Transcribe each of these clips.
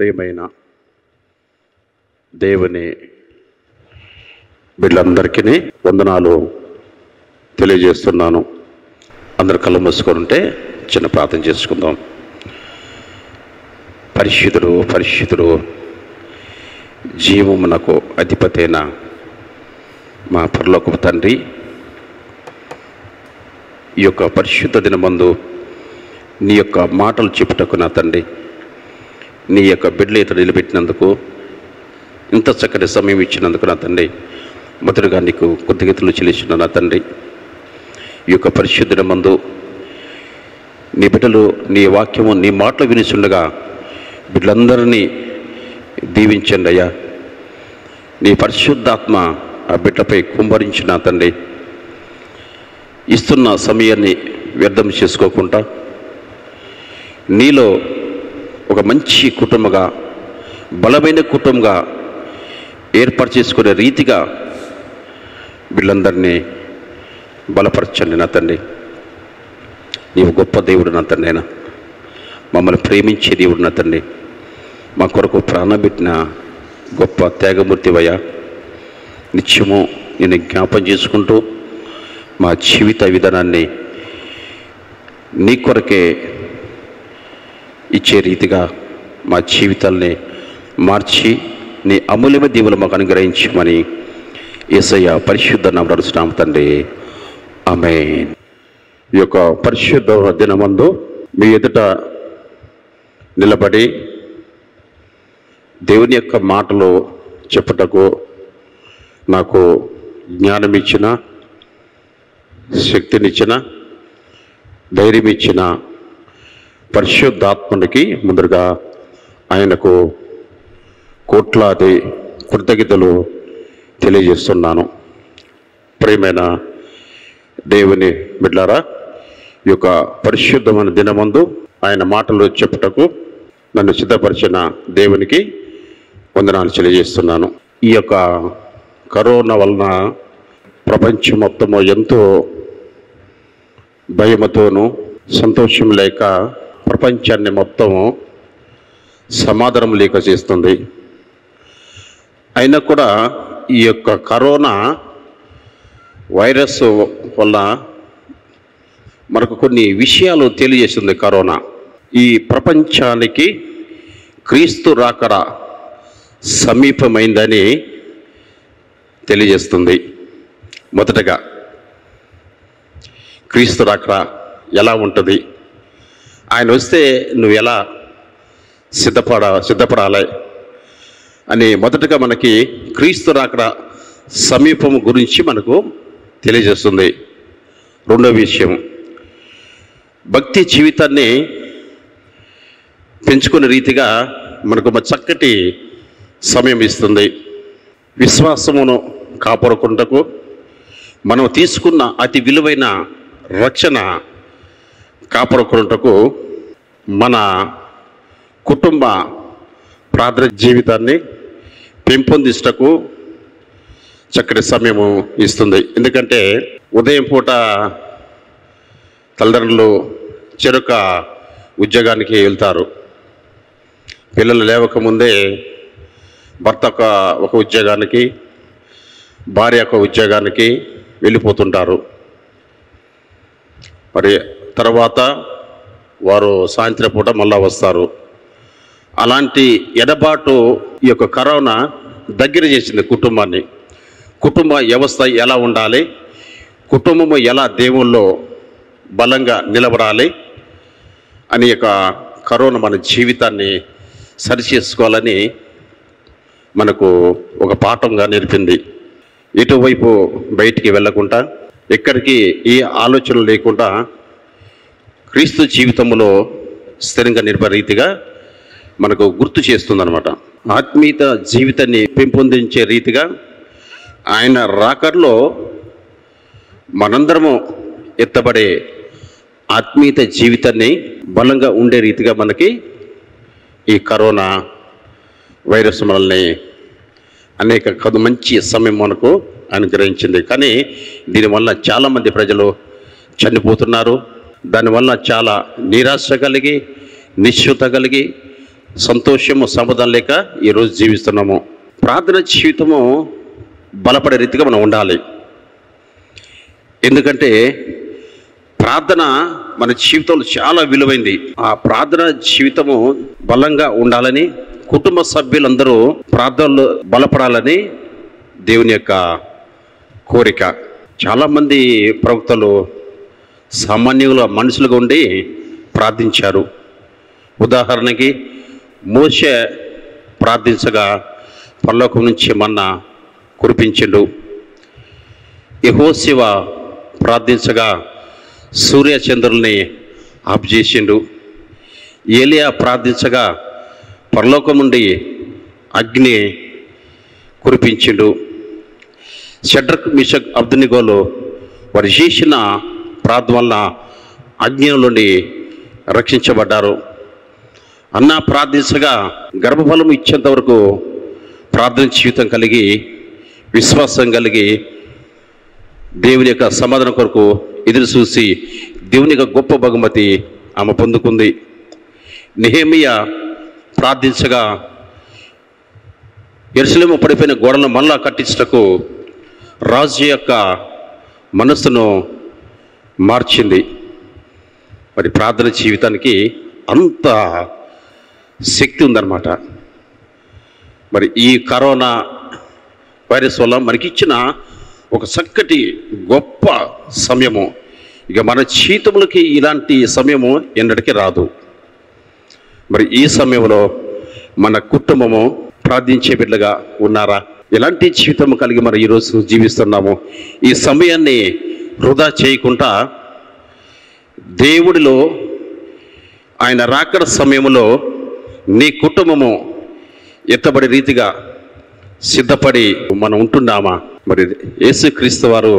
ప్రియమైన దేవుని వీళ్ళందరికీ వందనాలు తెలియజేస్తున్నాను అందరు కళ్ళు మూసుకొని ఉంటే చిన్న ప్రార్థన చేసుకుందాం పరిశుద్ధుడు పరిశుద్ధుడు జీవమునకు అధిపతైన మా పరలోకపు తండ్రి ఈ యొక్క పరిశుద్ధ దినమందు నీ యొక్క మాటలు చెప్పుటకు నా తండ్రి నీ యొక్క బిడ్డలు ఇతడు నిలబెట్టినందుకు ఇంత చక్కటి సమయం ఇచ్చినందుకు నా తండ్రి మొదటగా నీకు కృతజ్ఞతలు చెల్లించిన నా తండ్రి ఈ యొక్క పరిశుద్ధుల మందు నీ బిడ్డలు నీ వాక్యము నీ మాటలు వినిచుండగా బిడ్డలందరినీ దీవించండి అయ్యా నీ పరిశుద్ధాత్మ ఆ బిడ్డపై కుమ్మరించిన తండ్రి ఇస్తున్న సమయాన్ని వ్యర్థం చేసుకోకుండా నీలో ఒక మంచి కుటుంబగా బలమైన కుటుంబంగా ఏర్పాటు చేసుకునే రీతిగా వీళ్ళందరినీ బలపరచండి నా తండ్రి నీవు గొప్ప దేవుడు నా తండ్రి మమ్మల్ని ప్రేమించే దేవుడు నా తండ్రి మా కొరకు ప్రాణం పెట్టిన గొప్ప త్యాగమూర్తివయ్యా నిత్యము నేను జ్ఞాపం చేసుకుంటూ మా జీవిత విధానాన్ని నీ కొరకే ఇచ్చే రీతిగా మా జీవితాల్ని మార్చి నీ అమూల్యమైన దీవులు మాకు అనుగ్రహించమని ఏసయ్య పరిశుద్ధ నమరుస్తున్నాం తండ్రి ఆమె ఈ యొక్క పరిశుద్ధ దినమందు మీ ఎదుట నిలబడి దేవుని యొక్క మాటలు చెప్పుటకు నాకు జ్ఞానం ఇచ్చిన శక్తినిచ్చిన ధైర్యం ఇచ్చిన పరిశుద్ధాత్మనికి ముందరగా ఆయనకు కోట్లాది కృతజ్ఞతలు తెలియజేస్తున్నాను ప్రియమైన దేవుని బిడ్లారా ఈ యొక్క పరిశుద్ధమైన దినమందు ఆయన మాటలు చెప్పుటకు నన్ను సిద్ధపరిచిన దేవునికి వందనాలు తెలియజేస్తున్నాను ఈ యొక్క కరోనా వలన ప్రపంచం మొత్తము ఎంతో భయముతోనూ సంతోషం లేక ప్రపంచాన్ని మొత్తము సమాధానం లేక చేస్తుంది అయినా కూడా ఈ యొక్క కరోనా వైరస్ వల్ల మనకు కొన్ని విషయాలు తెలియజేస్తుంది కరోనా ఈ ప్రపంచానికి క్రీస్తు రాకడ సమీపమైందని తెలియజేస్తుంది మొదటగా క్రీస్తు రాకడ ఎలా ఉంటుంది ఆయన వస్తే నువ్వు ఎలా సిద్ధపడ సిద్ధపడాలి అని మొదటగా మనకి క్రీస్తు రాకడ సమీపం గురించి మనకు తెలియజేస్తుంది రెండో విషయం భక్తి జీవితాన్ని పెంచుకునే రీతిగా మనకు ఒక చక్కటి సమయం ఇస్తుంది విశ్వాసమును కాపాడుకుంటకు మనం తీసుకున్న అతి విలువైన రక్షణ కాపాడుకున్నటకు మన కుటుంబ ప్రార్థన జీవితాన్ని పెంపొందించటకు చక్కటి సమయము ఇస్తుంది ఎందుకంటే ఉదయం పూట తల్లిదండ్రులు చెరుక ఉద్యోగానికి వెళ్తారు పిల్లలు లేవకముందే భర్త ఒక ఒక ఉద్యోగానికి భార్య ఒక ఉద్యోగానికి వెళ్ళిపోతుంటారు మరి తర్వాత వారు సాయంత్రం పూట మళ్ళా వస్తారు అలాంటి ఎడబాటు ఈ యొక్క కరోనా దగ్గర చేసింది కుటుంబాన్ని కుటుంబ వ్యవస్థ ఎలా ఉండాలి కుటుంబము ఎలా దేవుల్లో బలంగా నిలబడాలి అని యొక్క కరోనా మన జీవితాన్ని సరిచేసుకోవాలని మనకు ఒక పాఠంగా నేర్పింది ఎటువైపు బయటికి వెళ్ళకుండా ఎక్కడికి ఏ ఆలోచనలు లేకుండా క్రీస్తు జీవితంలో స్థిరంగా నిలబడే రీతిగా మనకు గుర్తు చేస్తుందన్నమాట ఆత్మీయత జీవితాన్ని పెంపొందించే రీతిగా ఆయన రాకర్లో మనందరము ఎత్తబడే ఆత్మీయత జీవితాన్ని బలంగా ఉండే రీతిగా మనకి ఈ కరోనా వైరస్ మనల్ని అనేక కదు మంచి సమయం మనకు అనుగ్రహించింది కానీ దీనివల్ల చాలామంది ప్రజలు చనిపోతున్నారు దానివల్ల చాలా నిరాశ కలిగి నిశ్చుత కలిగి సంతోషము సమాధానం లేక ఈరోజు జీవిస్తున్నాము ప్రార్థన జీవితము బలపడే రీతిగా మనం ఉండాలి ఎందుకంటే ప్రార్థన మన జీవితంలో చాలా విలువైంది ఆ ప్రార్థన జీవితము బలంగా ఉండాలని కుటుంబ సభ్యులందరూ ప్రార్థనలో బలపడాలని దేవుని యొక్క కోరిక చాలామంది ప్రవక్తలు సామాన్యుల మనుషులుగా ఉండి ప్రార్థించారు ఉదాహరణకి మోషే ప్రార్థించగా పరలోకం నుంచి మన్న కురిపించిండు యహోశివ ప్రార్థించగా సూర్యచంద్రుల్ని ఆఫ్ చేసిండు ఏలియా ప్రార్థించగా పరలోకం నుండి అగ్ని కురిపించిండు షడ్రక్ మిషక్ అబ్దునిగోలు వారు చేసిన ప్రార్థన వల్ల అగ్ని నుండి రక్షించబడ్డారు అన్న ప్రార్థించగా గర్భఫలం ఇచ్చేంత వరకు ప్రార్థన జీవితం కలిగి విశ్వాసం కలిగి దేవుని యొక్క సమాధానం కొరకు ఎదురు చూసి దేవుని యొక్క గొప్ప బహుమతి ఆమె పొందుకుంది నెహేమియా ప్రార్థించగా ఎరుసలేము పడిపోయిన గోడలను మళ్ళా కట్టించటకు రాజు యొక్క మనస్సును మార్చింది మరి ప్రార్థన జీవితానికి అంత శక్తి ఉందన్నమాట మరి ఈ కరోనా వైరస్ వల్ల మనకిచ్చిన ఒక చక్కటి గొప్ప సమయము ఇక మన జీవితములకి ఇలాంటి సమయము ఎన్నటికీ రాదు మరి ఈ సమయంలో మన కుటుంబము ప్రార్థించే బిడ్డగా ఉన్నారా ఎలాంటి జీవితం కలిగి మనం ఈరోజు జీవిస్తున్నాము ఈ సమయాన్ని వృధా చేయకుండా దేవుడిలో ఆయన రాకడ సమయంలో నీ కుటుంబము ఎత్తబడే రీతిగా సిద్ధపడి మనం ఉంటున్నామా మరి యేసుక్రీస్తు వారు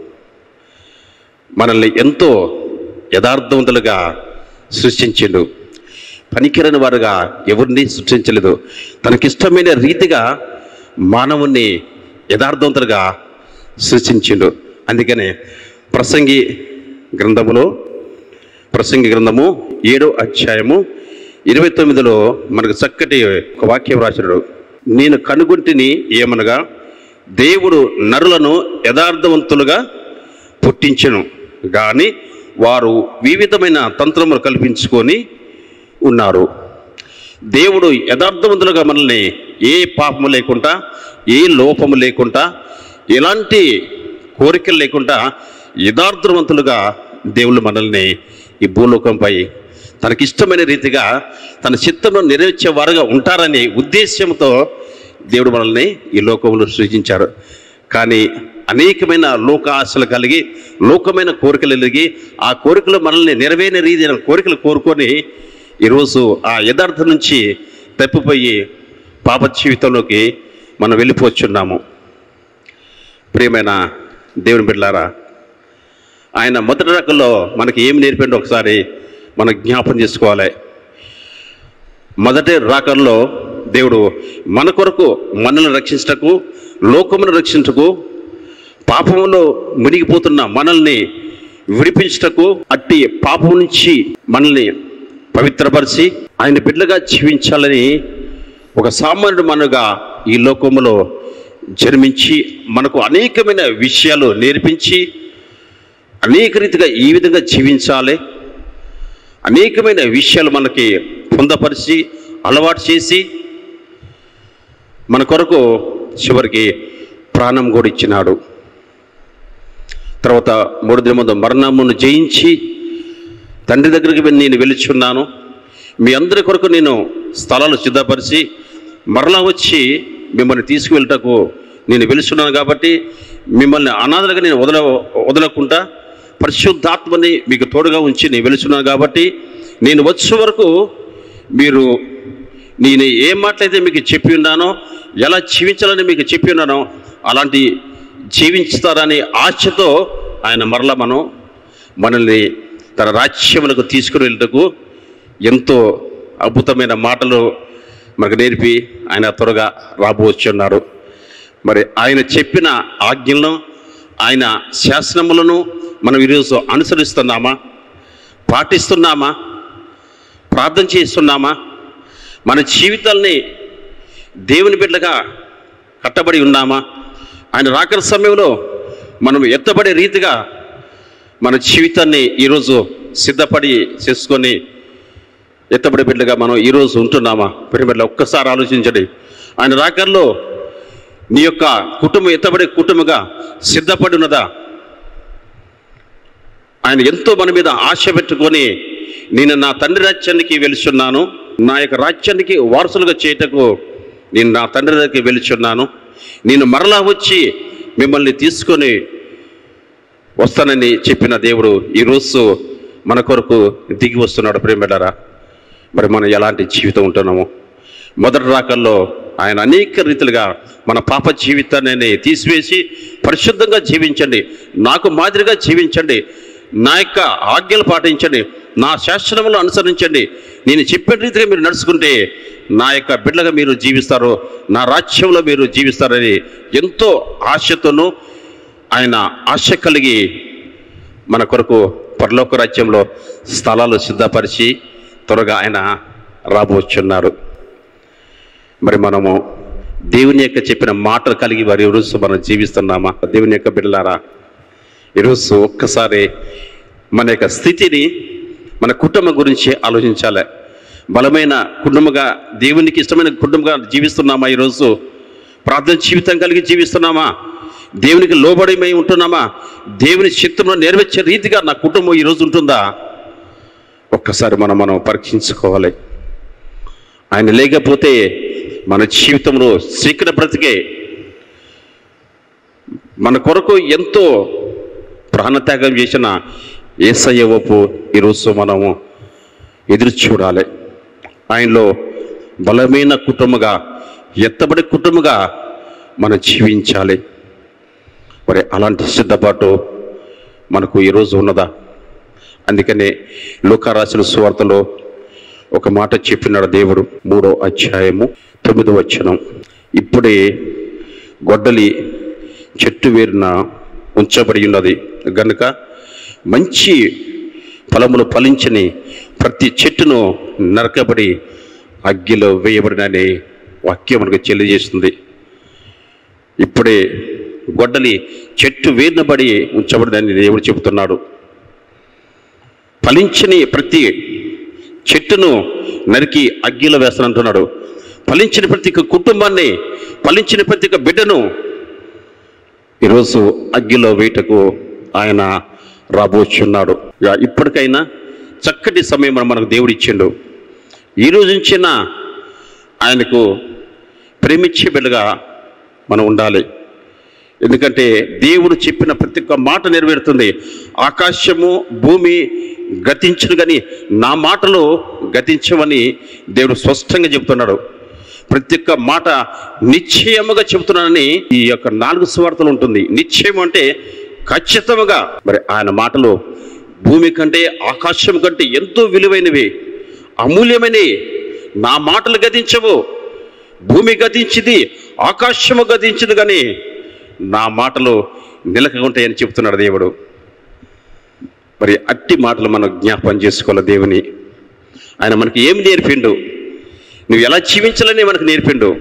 మనల్ని ఎంతో యథార్థవంతులుగా సృష్టించిండు పనికిరని వారుగా ఎవరిని సృష్టించలేదు తనకిష్టమైన రీతిగా మానవుణ్ణి యథార్థవంతులుగా సృష్టించిండు అందుకనే ప్రసంగి గ్రంథములో ప్రసంగి గ్రంథము ఏడో అధ్యాయము ఇరవై తొమ్మిదిలో మనకు చక్కటి ఒక వాక్యం రాసినాడు నేను కనుగొంటిని ఏమనగా దేవుడు నరులను యథార్థవంతులుగా పుట్టించెను కానీ వారు వివిధమైన తంత్రములు కల్పించుకొని ఉన్నారు దేవుడు యథార్థవంతులుగా మనల్ని ఏ పాపము లేకుండా ఏ లోపము లేకుండా ఎలాంటి కోరికలు లేకుండా యథార్థవంతులుగా దేవుళ్ళు మనల్ని ఈ భూలోకంపై తనకిష్టమైన రీతిగా తన చిత్తంలో నెరవేర్చే వారుగా ఉంటారనే ఉద్దేశ్యంతో దేవుడు మనల్ని ఈ లోకంలో సృజించారు కానీ అనేకమైన లోక ఆశలు కలిగి లోకమైన కోరికలు కలిగి ఆ కోరికలు మనల్ని నెరవేరిన రీతిన కోరికలు కోరుకొని ఈరోజు ఆ యథార్థం నుంచి తప్పిపోయి పాప జీవితంలోకి మనం వెళ్ళిపోతున్నాము ప్రియమైన దేవుని బిడ్డలారా ఆయన మొదటి రకంలో మనకి ఏమి నేర్పిండో ఒకసారి మనం జ్ఞాపం చేసుకోవాలి మొదటి రాకంలో దేవుడు మన కొరకు మనల్ని రక్షించటకు లోకమును రక్షించటకు పాపములో మునిగిపోతున్న మనల్ని విడిపించటకు అట్టి పాపం నుంచి మనల్ని పవిత్రపరిచి ఆయన బిడ్డగా జీవించాలని ఒక సామాన్యుడు మనగా ఈ లోకములో జన్మించి మనకు అనేకమైన విషయాలు నేర్పించి అనేక రీతిగా ఈ విధంగా జీవించాలి అనేకమైన విషయాలు మనకి పొందపరిచి అలవాటు చేసి మన కొరకు చివరికి ప్రాణం కూడా ఇచ్చినాడు తర్వాత మూడు దిన ముందు మరణమును జయించి తండ్రి దగ్గరికి వెళ్ళి నేను వెలుచున్నాను మీ అందరి కొరకు నేను స్థలాలు సిద్ధపరిచి మరలా వచ్చి మిమ్మల్ని తీసుకువెళ్ళటకు నేను వెలుచున్నాను కాబట్టి మిమ్మల్ని అనాథలుగా నేను వదల వదలకుండా పరిశుద్ధాత్మని మీకు తోడుగా ఉంచి నేను వెలుచున్నాను కాబట్టి నేను వచ్చే వరకు మీరు నేను ఏ మాటలైతే మీకు చెప్పి ఉన్నానో ఎలా జీవించాలని మీకు చెప్పి ఉన్నానో అలాంటి జీవించుతారని ఆశతో ఆయన మరల మనం మనల్ని తన రాజ్యములకు తీసుకుని వెళ్ళటకు ఎంతో అద్భుతమైన మాటలు మనకు నేర్పి ఆయన త్వరగా రాబోచున్నారు మరి ఆయన చెప్పిన ఆజ్ఞలను ఆయన శాసనములను మనం ఈరోజు అనుసరిస్తున్నామా పాటిస్తున్నామా ప్రార్థన చేస్తున్నామా మన జీవితాల్ని దేవుని బిడ్డగా కట్టబడి ఉన్నామా ఆయన రాకడ సమయంలో మనం ఎత్తబడే రీతిగా మన జీవితాన్ని ఈరోజు సిద్ధపడి చేసుకొని ఎత్తబడి బిడ్డగా మనం ఈరోజు ఉంటున్నామా ప్రేమల ఒక్కసారి ఆలోచించండి ఆయన రాకర్లో నీ యొక్క కుటుంబం ఎత్తబడే కుటుంబంగా సిద్ధపడి ఉన్నదా ఆయన ఎంతో మన మీద ఆశ పెట్టుకొని నేను నా తండ్రి రాజ్యానికి వెలుచున్నాను నా యొక్క రాజ్యానికి వారసులుగా చేయటకు నేను నా తండ్రి దగ్గరికి వెలుచున్నాను నేను మరలా వచ్చి మిమ్మల్ని తీసుకొని వస్తానని చెప్పిన దేవుడు ఈరోజు మన కొరకు దిగి వస్తున్నాడు ప్రేమడారా మరి మనం ఎలాంటి జీవితం ఉంటున్నాము మొదటి రాకల్లో ఆయన అనేక రీతిలుగా మన పాప జీవితాన్ని తీసివేసి పరిశుద్ధంగా జీవించండి నాకు మాదిరిగా జీవించండి నా యొక్క ఆజ్ఞలు పాటించండి నా శాస్త్రములు అనుసరించండి నేను చెప్పిన రీతిగా మీరు నడుచుకుంటే నా యొక్క బిడ్డగా మీరు జీవిస్తారు నా రాజ్యంలో మీరు జీవిస్తారని ఎంతో ఆశతోనూ ఆయన ఆశ కలిగి మన కొరకు పరలోక రాజ్యంలో స్థలాలు సిద్ధపరిచి త్వరగా ఆయన రాబోచున్నారు మరి మనము దేవుని యొక్క చెప్పిన మాటలు కలిగి వారి ఈరోజు మనం జీవిస్తున్నామా దేవుని యొక్క బిడ్డలారా ఈరోజు ఒక్కసారి మన యొక్క స్థితిని మన కుటుంబం గురించి ఆలోచించాలి బలమైన కుటుంబంగా దేవునికి ఇష్టమైన కుటుంబంగా జీవిస్తున్నామా ఈరోజు ప్రార్థన జీవితం కలిగి జీవిస్తున్నామా దేవునికి లోబడిమై ఉంటున్నామా దేవుని చిత్తంలో నెరవేర్చే రీతిగా నా కుటుంబం ఈరోజు ఉంటుందా ఒక్కసారి మనం మనం పరీక్షించుకోవాలి ఆయన లేకపోతే మన జీవితంలో శ్రీకర బ్రతికే మన కొరకు ఎంతో ప్రాణత్యాగం చేసిన ఏసయ్య వైపు ఈరోజు మనము ఎదురు చూడాలి ఆయనలో బలమైన కుటుంబగా ఎత్తబడి కుటుంబగా మనం జీవించాలి మరి అలాంటి సిద్ధపాటు మనకు ఈరోజు ఉన్నదా అందుకనే లోక రాసిన సువార్తలో ఒక మాట చెప్పినాడు దేవుడు మూడో అధ్యాయము తొమ్మిదో వచనం ఇప్పుడే గొడ్డలి చెట్టు వేరున ఉంచబడి ఉన్నది గనుక మంచి ఫలములు ఫలించని ప్రతి చెట్టును నరకబడి అగ్గిలో వేయబడినని వాక్యం మనకు తెలియజేస్తుంది ఇప్పుడే గొడ్డలి చెట్టు వేరినబడి ఉంచబడిందని దేవుడు చెబుతున్నాడు ఫలించని ప్రతి చెట్టును నరికి అగ్గిలో వేస్తానంటున్నాడు ఫలించిన ప్రతి ఒక్క కుటుంబాన్ని ఫలించిన ప్రతి ఒక్క బిడ్డను ఈరోజు అగ్గిలో వేయటకు ఆయన రాబోచున్నాడు ఇక ఇప్పటికైనా చక్కటి సమయం మనం మనకు దేవుడు ఇచ్చిండు ఈ రోజు నుంచిన ఆయనకు ప్రేమించే బిడ్డగా మనం ఉండాలి ఎందుకంటే దేవుడు చెప్పిన ప్రతి ఒక్క మాట నెరవేరుతుంది ఆకాశము భూమి గతించను కానీ నా మాటలు గతించవని దేవుడు స్పష్టంగా చెబుతున్నాడు ప్రతి ఒక్క మాట నిశ్చయముగా చెబుతున్నానని ఈ యొక్క నాలుగు స్వార్థలు ఉంటుంది నిశ్చయం అంటే ఖచ్చితంగా మరి ఆయన మాటలు భూమి కంటే ఆకాశం కంటే ఎంతో విలువైనవి అమూల్యమైనవి నా మాటలు గతించవు భూమి గతించింది ఆకాశము గతించింది కానీ నా మాటలు నిలకగా ఉంటాయని చెప్తున్నాడు దేవుడు మరి అట్టి మాటలు మనం జ్ఞాపం చేసుకోవాలి దేవుని ఆయన మనకి ఏమి నేర్పిండు నువ్వు ఎలా జీవించాలని మనకు నేర్పిండు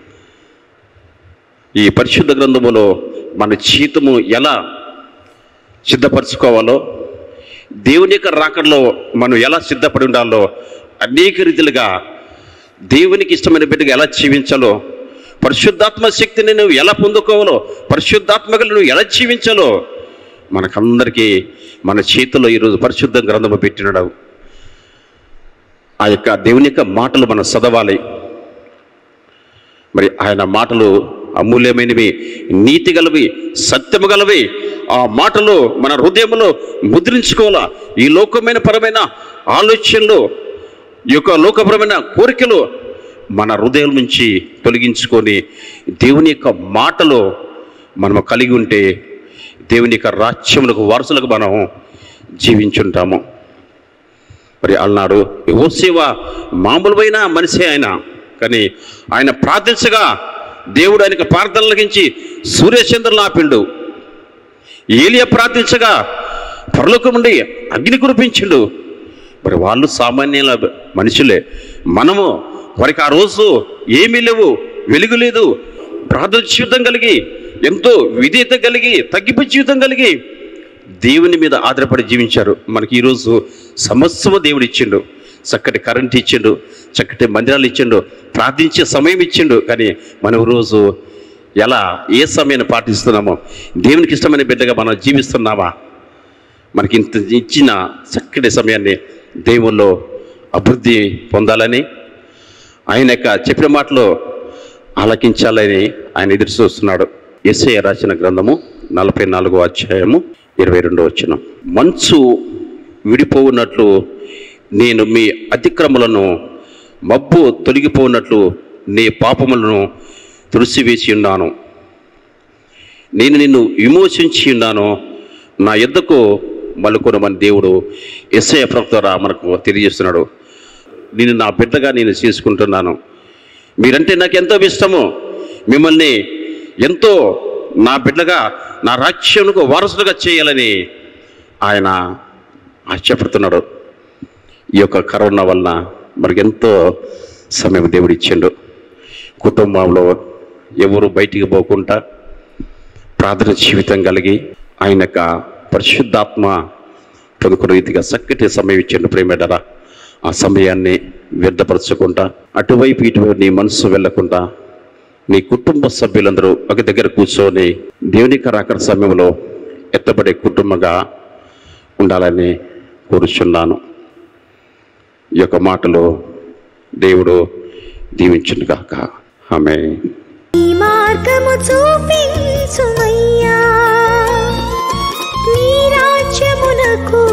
ఈ పరిశుద్ధ గ్రంథములో మన జీవితము ఎలా సిద్ధపరచుకోవాలో దేవుని యొక్క రాకడలో మనం ఎలా సిద్ధపడి ఉండాలో అనేక రీతిలుగా దేవునికి ఇష్టమైన బిడ్డగా ఎలా జీవించాలో పరిశుద్ధాత్మ శక్తిని నువ్వు ఎలా పొందుకోవాలో పరిశుద్ధాత్మగా నువ్వు ఎలా జీవించాలో మనకందరికీ మన చేతిలో ఈరోజు పరిశుద్ధ గ్రంథము పెట్టినడు ఆ యొక్క దేవుని యొక్క మాటలు మనం చదవాలి మరి ఆయన మాటలు అమూల్యమైనవి నీతి గలవి సత్యము గలవి ఆ మాటలు మన హృదయంలో ముద్రించుకోవాలా ఈ లోకమైన పరమైన ఆలోచనలు ఈ యొక్క లోకపరమైన కోరికలు మన హృదయం నుంచి తొలగించుకొని దేవుని యొక్క మాటలు మనము కలిగి ఉంటే దేవుని యొక్క రాజ్యములకు వారసులకు మనం జీవించుంటాము మరి అన్నాడు ఓసేవ మామూలువైన మనిషి ఆయన కానీ ఆయన ప్రార్థించగా దేవుడు ఆయనకు ప్రార్థన లగించి సూర్యచంద్రులు ఆపిండు ఏలియా ప్రార్థించగా పరలోకం నుండి అగ్ని కురిపించిండు మరి వాళ్ళు సామాన్యుల మనుషులే మనము వారికి ఆ రోజు ఏమీ లేవు వెలుగు లేదు ప్రార్థన జీవితం కలిగి ఎంతో విధేయత కలిగి తగ్గిపు జీవితం కలిగి దేవుని మీద ఆధారపడి జీవించారు మనకి ఈరోజు సమస్తము దేవుడు ఇచ్చిండు చక్కటి కరెంట్ ఇచ్చిండు చక్కటి మందిరాలు ఇచ్చిండు ప్రార్థించే సమయం ఇచ్చిండు కానీ మనం రోజు ఎలా ఏ సమయాన్ని పాటిస్తున్నామో దేవునికి ఇష్టమైన బిడ్డగా మనం జీవిస్తున్నామా మనకి ఇంత ఇచ్చిన చక్కటి సమయాన్ని దేవుల్లో అభివృద్ధి పొందాలని ఆయన యొక్క చెప్పిన మాటలో ఆలకించాలని ఆయన ఎదురు చూస్తున్నాడు ఎస్ఐ రాసిన గ్రంథము నలభై నాలుగో అధ్యాయము ఇరవై రెండో వచ్చిన మంచు విడిపోవున్నట్లు నేను మీ అతిక్రమలను మబ్బు తొలగిపోవున్నట్లు నీ పాపములను తుడిసివేసి ఉన్నాను నేను నిన్ను విమోచించి ఉన్నాను నా యుద్ధకు మలుకొనమని దేవుడు ఎస్ఐ ప్రవక్త ద్వారా మనకు తెలియజేస్తున్నాడు నేను నా బిడ్డగా నేను చేసుకుంటున్నాను మీరంటే నాకు ఎంతో ఇష్టము మిమ్మల్ని ఎంతో నా బిడ్డగా నా రాజ్యమునకు వారసులుగా చేయాలని ఆయన ఆశపడుతున్నాడు ఈ యొక్క కరోనా వలన మనకి ఎంతో సమయం దేవుడు ఇచ్చిండు కుటుంబంలో ఎవరు బయటికి పోకుండా ప్రార్థన జీవితం కలిగి ఆయన యొక్క పరిశుద్ధాత్మ పొందుకున్న రీతిగా చక్కటి సమయం ఇచ్చిండు ప్రేమేడరా ఆ సమయాన్ని వ్యర్థపరచకుండా అటువైపు ఇటువైపు నీ మనసు వెళ్లకుండా నీ కుటుంబ సభ్యులందరూ ఒక దగ్గర కూర్చొని దేవుని కరాకర సమయంలో ఎత్తబడే కుటుంబంగా ఉండాలని కోరుచున్నాను ఈ యొక్క మాటలు దేవుడు దీవించును కాక ఆమె ఈ మార్గము చూపించుమయ్యా నీ రాజ్యమునకు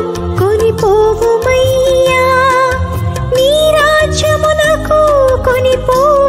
కొనిపోవుమయ్యా నీ రాజ్యమునకు కొనిపోవు